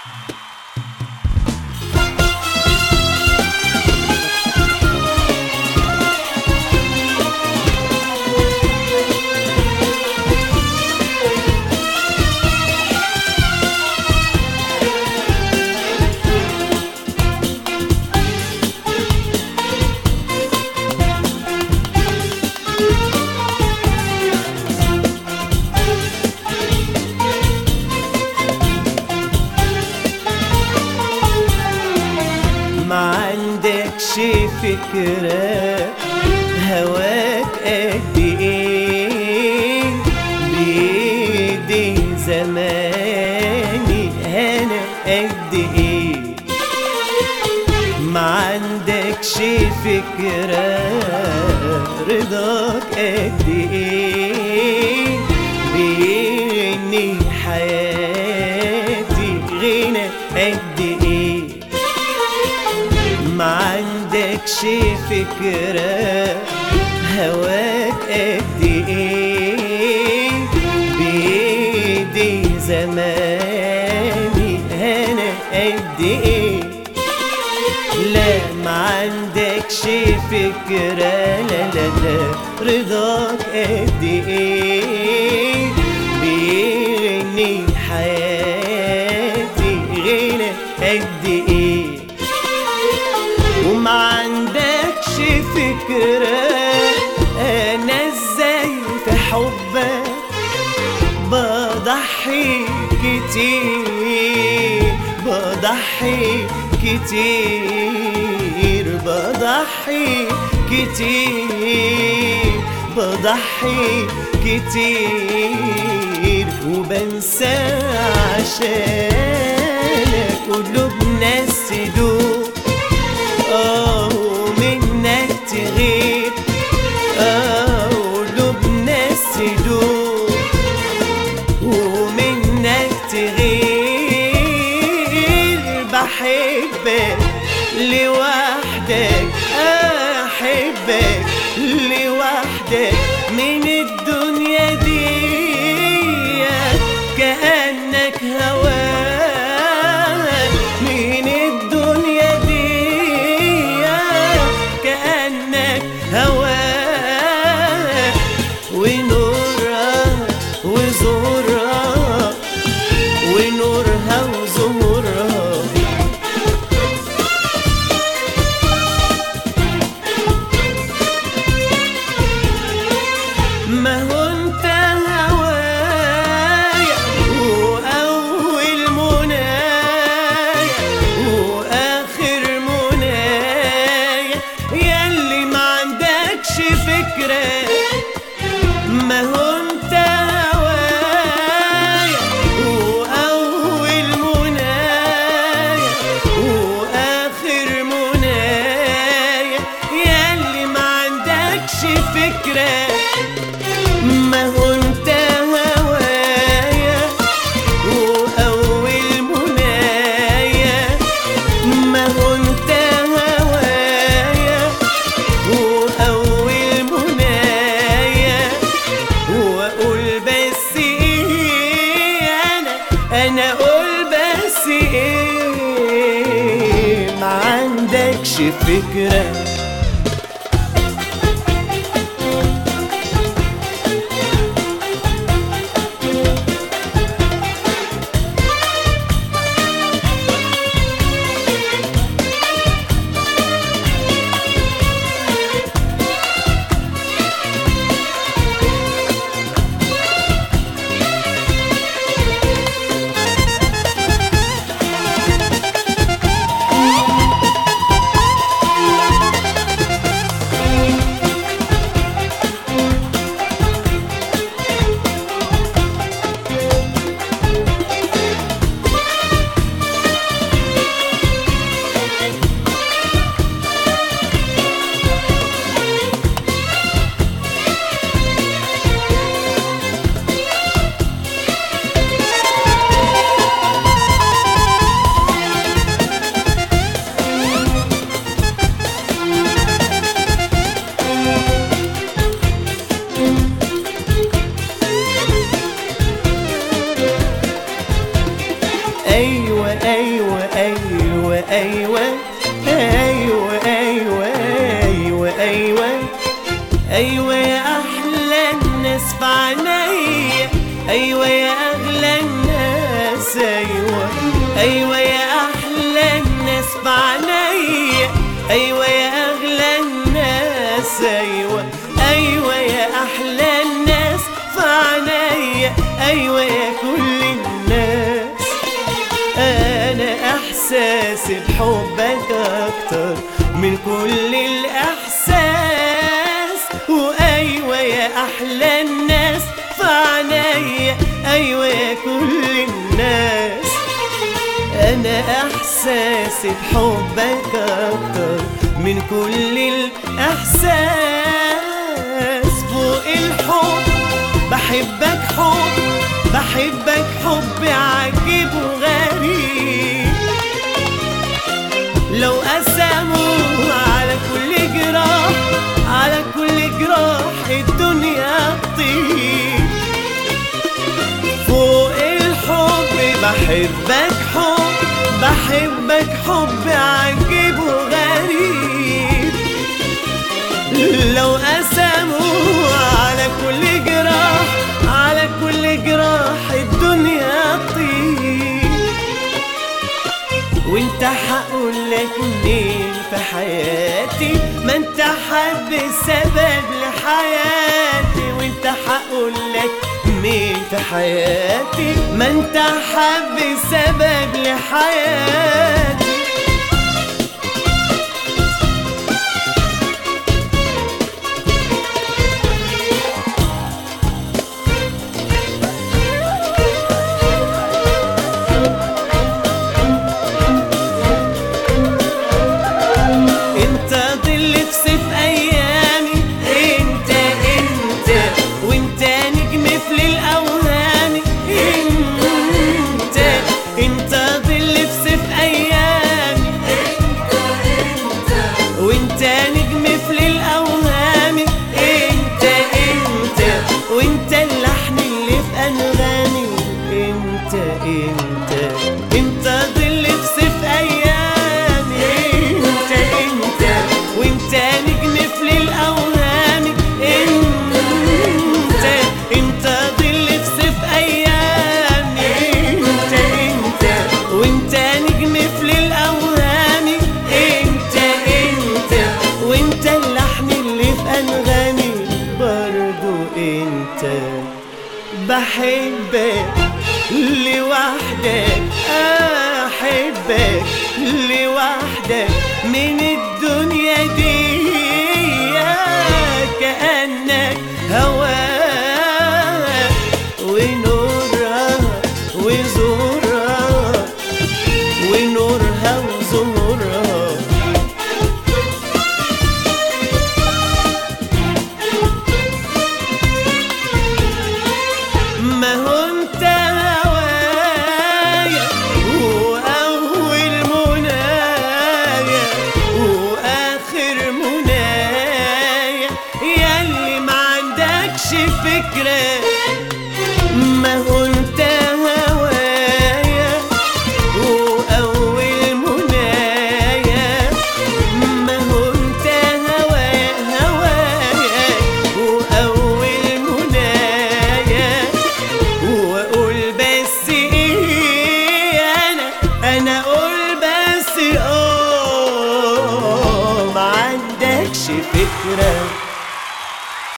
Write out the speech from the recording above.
ما عندكش فكرة هواك قد ايه بيدي زماني انا قد ايه ما عندكش فكرة رضاك قد ايه بيني حياتي غنى قد ايه ما عندكش فكرة هواك قد ايه بيدي زماني انا قد ايه لا ما عندكش فكرة لا لا لا رضاك قد ايه بيغني حياتي غنى قد ايه وما عندكش فكرة أنا إزاي في حبك بضحي كتير بضحي كتير بضحي كتير بضحي كتير وبنسى عشانك قلوب ناس تدوب اه ومنك تغيب اه قلوب ناس تدوب ومنك تغير بحبك لوحدك احبك لوحدك من الدنيا دي كأنك هواك من الدنيا دي كأنك هواك ونورها وزورها ونورها وزهورها ما هو انت هوايا واول منايا واخر منايا ياللي ما عندكش فكره ما هو انت هوايا واول منايا واخر منايا ياللي ما عندكش فكره ما هو انت هوايا واول منايا ما هو انت هوايا واول منايا واقول بس ايه انا انا اقول بس ايه ما عندكش فكره ايوه ايوه ايوه ايوه ايوه ايوه ايوه ايوه ايوه يا احلى الناس في عينيا ايوه يا اغلى الناس ايوه ايوه يا احلى الناس في عينيا ايوه يا اغلى الناس ايوه ايوه يا احلى الناس في عينيا ايوه يا كل الناس انا احساسي بحبك اكتر من كل الاحساس وايوه يا احلى الناس في عينيا ايوه يا كل الناس انا احساسي بحبك اكتر من كل الاحساس فوق الحب بحبك حب بحبك حب عجيب وغريب لو قسموا على كل جراح على كل جراح الدنيا تطير فوق الحب بحبك حب بحبك حب عجيب وغريب لو قسموا على كل جراح على كل جراح الدنيا تطير وانت هقول لك مين في حياتي ما انت حب السبب لحياتي وانت هقول لك مين في حياتي ما انت حب السبب لحياتي انت ظل في سيف ايامي انت انت وانت نجم في الاوهام انت انت ظل في سيف ايامي وانت نجم في الاوهام انت انت وانت اللحن اللي في انغامي انت انت انت ظل في سيف ايامي انت انت وانت نجم في الاوهام انت انت ظل في سيف ايامي انت انت وانت نجم في الاوهام انت انت وانت اللحن اللي في انغامي برضو انت بحبك لوحدك احبك لوحدك من الدنيا دي كأنك هواك ونورها وزورها ونورها وزورها ما هو انت هوايا واول منايا واخر منايا ياللي ما عندكش فكره ما هو انت هوايا واول منايا ما هو انت هوايا هوايا واول منايا واقول بس ايه انا انا اقول بس اه ما عندكش فكره